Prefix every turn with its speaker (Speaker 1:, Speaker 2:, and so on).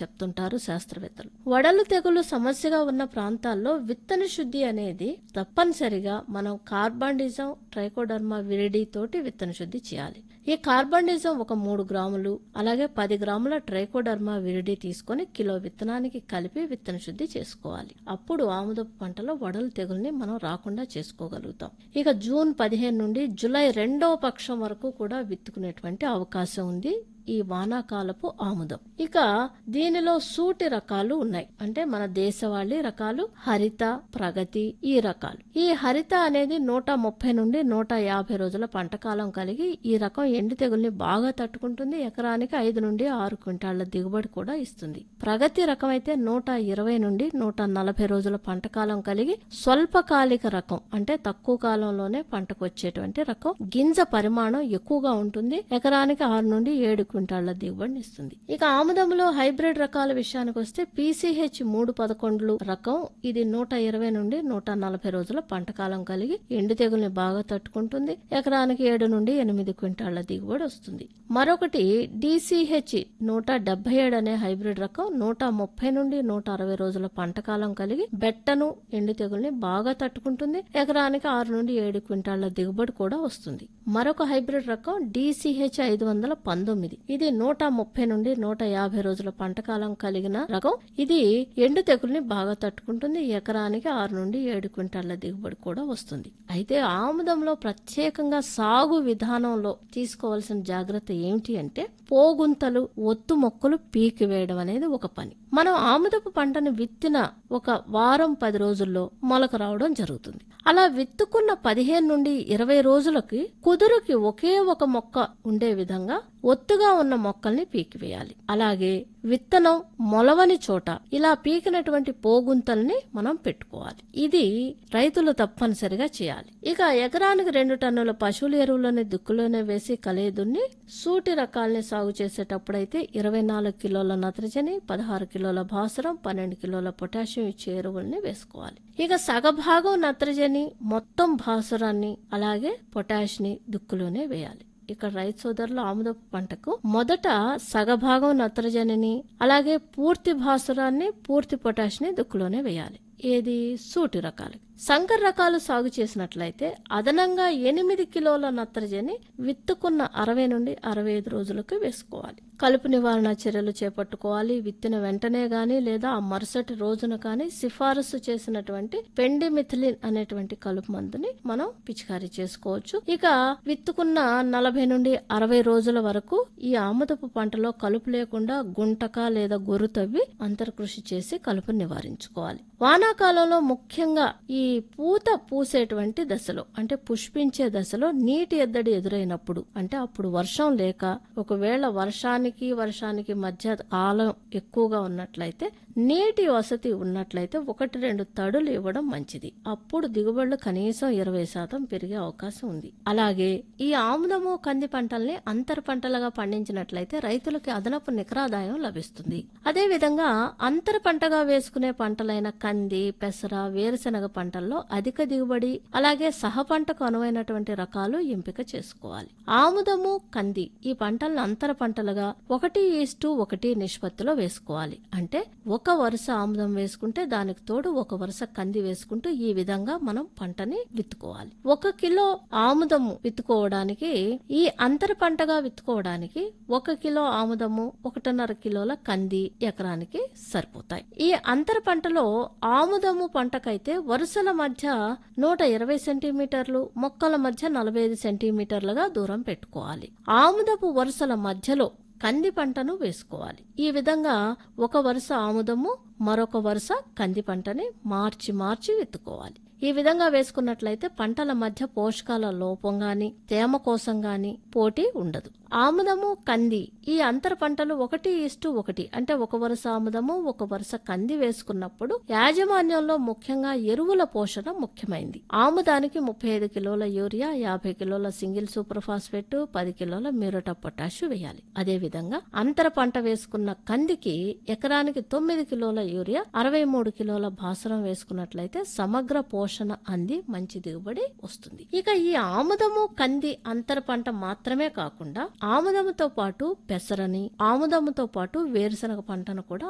Speaker 1: చెప్తుంటారు శాస్త్రవేత్తలు వడలు తెగులు సమస్యగా ఉన్న ప్రాంతాల్లో విత్తన శుద్ధి అనేది తప్పనిసరిగా మనం కార్బాండిజం ట్రైకోడర్మా విరిడి తోటి విత్తన శుద్ధి చేయాలి ఈ కార్బాండిజం ఒక మూడు గ్రాములు అలాగే పది గ్రాముల ట్రైకోడర్మా విరిడి తీసుకొని కిలో విత్తనానికి కలిపి విత్తన శుద్ధి చేసుకోవాలి అప్పుడు ఆముదపు పంటలో వడలు తెగుల్ని మనం రాకుండా చేసుకోగలుగుతాం ఇక జూన్ పదిహేను నుండి జూలై రెండవ పక్షం వరకు కూడా విత్తుకునేటువంటి అవకాశం ఉంది ఈ వానాకాలపు ఆముదం ఇక దీనిలో సూటి రకాలు ఉన్నాయి అంటే మన దేశవాళీ రకాలు హరిత ప్రగతి ఈ రకాలు ఈ హరిత అనేది నూట ముప్పై నుండి నూట యాభై రోజుల పంటకాలం కలిగి ఈ రకం ఎండు తెగుల్ని బాగా తట్టుకుంటుంది ఎకరానికి ఐదు నుండి ఆరు క్వింటాళ్ల దిగుబడి కూడా ఇస్తుంది ప్రగతి రకం అయితే నూట ఇరవై నుండి నూట నలభై రోజుల పంటకాలం కలిగి స్వల్పకాలిక రకం అంటే తక్కువ కాలంలోనే పంటకు వచ్చేటువంటి రకం గింజ పరిమాణం ఎక్కువగా ఉంటుంది ఎకరానికి ఆరు నుండి ఏడు క్వింటాళ్ల దిగుబడిని ఇస్తుంది ఇక ఆముదంలో హైబ్రిడ్ రకాల విషయానికి వస్తే పీసీహెచ్ మూడు పదకొండులు రకం ఇది నూట ఇరవై నుండి నూట నలభై రోజుల పంటకాలం కలిగి ఎండు తెగుల్ని బాగా తట్టుకుంటుంది ఎకరానికి ఏడు నుండి ఎనిమిది క్వింటాళ్ల దిగుబడి వస్తుంది మరొకటి డిసిహెచ్ నూట డెబ్బై ఏడు అనే హైబ్రిడ్ రకం నూట ముప్పై నుండి నూట అరవై రోజుల పంటకాలం కలిగి బెట్టను ఎండు తెగుల్ని బాగా తట్టుకుంటుంది ఎకరానికి ఆరు నుండి ఏడు క్వింటాళ్ల దిగుబడి కూడా వస్తుంది మరొక హైబ్రిడ్ రకం డిసిహెచ్ ఐదు వందల పంతొమ్మిది ఇది నూట ముప్పై నుండి నూట యాభై రోజుల పంటకాలం కలిగిన రకం ఇది ఎండు తెగుల్ని బాగా తట్టుకుంటుంది ఎకరానికి ఆరు నుండి ఏడు క్వింటాళ్ల దిగుబడి కూడా వస్తుంది అయితే ఆముదంలో ప్రత్యేకంగా సాగు విధానంలో తీసుకోవాల్సిన జాగ్రత్త ఏమిటి అంటే పోగుంతలు ఒత్తు మొక్కలు పీకి వేయడం అనేది ఒక పని మనం ఆముదపు పంటను విత్తిన ఒక వారం పది రోజుల్లో మొలక రావడం జరుగుతుంది అలా విత్తుకున్న పదిహేను నుండి ఇరవై రోజులకి కుదురుకి ఒకే ఒక మొక్క ఉండే విధంగా ఒత్తుగా ఉన్న మొక్కల్ని పీకివేయాలి అలాగే విత్తనం మొలవని చోట ఇలా పీకినటువంటి పోగుంతల్ని మనం పెట్టుకోవాలి ఇది రైతులు తప్పనిసరిగా చేయాలి ఇక ఎకరానికి రెండు టన్నుల పశువుల ఎరువులని దుక్కులోనే వేసి కలేదున్ని సూటి రకాల్ని సాగు చేసేటప్పుడైతే ఇరవై నాలుగు కిలోల నత్రజని పదహారు కిలోల భాస్వరం పన్నెండు కిలోల పొటాషియం ఇచ్చే ఎరువుల్ని వేసుకోవాలి ఇక సగభాగం నత్రజని మొత్తం భాస్వరాన్ని అలాగే పొటాష్ ని దుక్కులోనే వేయాలి ఇక్కడ రైతు సోదరులు ఆముదపు పంటకు మొదట సగభాగం నత్రజనిని అలాగే పూర్తి భాసురాన్ని పూర్తి పొటాష్ ని దుక్కులోనే వేయాలి ఏది సూటి రకాలు సంకర్ రకాలు సాగు చేసినట్లయితే అదనంగా ఎనిమిది కిలోల నత్రజని విత్తుకున్న అరవై నుండి అరవై ఐదు రోజులకు వేసుకోవాలి కలుపు నివారణ చర్యలు చేపట్టుకోవాలి విత్తిన వెంటనే గాని లేదా ఆ మరుసటి రోజున కానీ సిఫారసు చేసినటువంటి పెండిమిథిలిన్ అనేటువంటి కలుపు మందుని మనం పిచికారీ చేసుకోవచ్చు ఇక విత్తుకున్న నలభై నుండి అరవై రోజుల వరకు ఈ ఆముదపు పంటలో కలుపు లేకుండా గుంటక లేదా గొర్రు తవ్వి అంతర్కృషి చేసి కలుపు నివారించుకోవాలి వానాకాలంలో ముఖ్యంగా ఈ పూత పూసేటువంటి దశలో అంటే పుష్పించే దశలో నీటి ఎద్దడి ఎదురైనప్పుడు అంటే అప్పుడు వర్షం లేక ఒకవేళ వర్షానికి వర్షానికి మధ్య కాలం ఎక్కువగా ఉన్నట్లయితే నీటి వసతి ఉన్నట్లయితే ఒకటి రెండు తడులు ఇవ్వడం మంచిది అప్పుడు దిగుబడులు కనీసం ఇరవై శాతం పెరిగే అవకాశం ఉంది అలాగే ఈ ఆముదము కంది పంటల్ని అంతర పంటలుగా పండించినట్లయితే రైతులకి అదనపు నికరాదాయం లభిస్తుంది అదే విధంగా అంతర పంటగా వేసుకునే పంటలైన కంది పెసర వేరుశెనగ పంటల్లో అధిక దిగుబడి అలాగే సహ పంటకు అనువైనటువంటి రకాలు ఎంపిక చేసుకోవాలి ఆముదము కంది ఈ పంటలను అంతర పంటలుగా ఒకటి ఈస్టు ఒకటి నిష్పత్తిలో వేసుకోవాలి అంటే ఒక వరుస ఆముదం వేసుకుంటే దానికి తోడు ఒక వరుస కంది వేసుకుంటూ ఈ విధంగా మనం పంటని విత్తుకోవాలి ఒక కిలో ఆముదము విత్తుకోవడానికి ఈ అంతర పంటగా విత్తుకోవడానికి ఒక కిలో ఆముదము ఒకటిన్నర కిలోల కంది ఎకరానికి సరిపోతాయి ఈ అంతర పంటలో ఆముదము పంటకైతే వరుసల మధ్య నూట ఇరవై సెంటీమీటర్లు మొక్కల మధ్య నలభై ఐదు సెంటీమీటర్లుగా దూరం పెట్టుకోవాలి ఆముదపు వరుసల మధ్యలో కంది పంటను వేసుకోవాలి ఈ విధంగా ఒక వరుస ఆముదము మరొక వరుస కంది పంటని మార్చి మార్చి విత్తుకోవాలి ఈ విధంగా వేసుకున్నట్లయితే పంటల మధ్య పోషకాల లోపం గాని తేమ కోసం గాని పోటీ ఉండదు ఆముదము కంది ఈ అంతర పంటలు ఒకటి ఇష్టు ఒకటి అంటే ఒక వరుస ఆముదము ఒక వరుస కంది వేసుకున్నప్పుడు యాజమాన్యంలో ముఖ్యంగా ఎరువుల పోషణ ముఖ్యమైంది ఆముదానికి ముప్పై ఐదు కిలోల యూరియా యాభై కిలోల సింగిల్ సూపర్ ఫాస్ఫేట్ పది కిలోల మ్యూరట పొటాష్ వేయాలి అదే విధంగా అంతర పంట వేసుకున్న కందికి ఎకరానికి తొమ్మిది కిలోల యూరియా అరవై మూడు కిలోల భాస్వరం వేసుకున్నట్లయితే సమగ్ర పోషణ అంది మంచి దిగుబడి వస్తుంది ఇక ఈ ఆముదము కంది అంతర పంట మాత్రమే కాకుండా ఆముదముతో పాటు పెసరని ఆముదముతో పాటు వేరుశనగ పంటను కూడా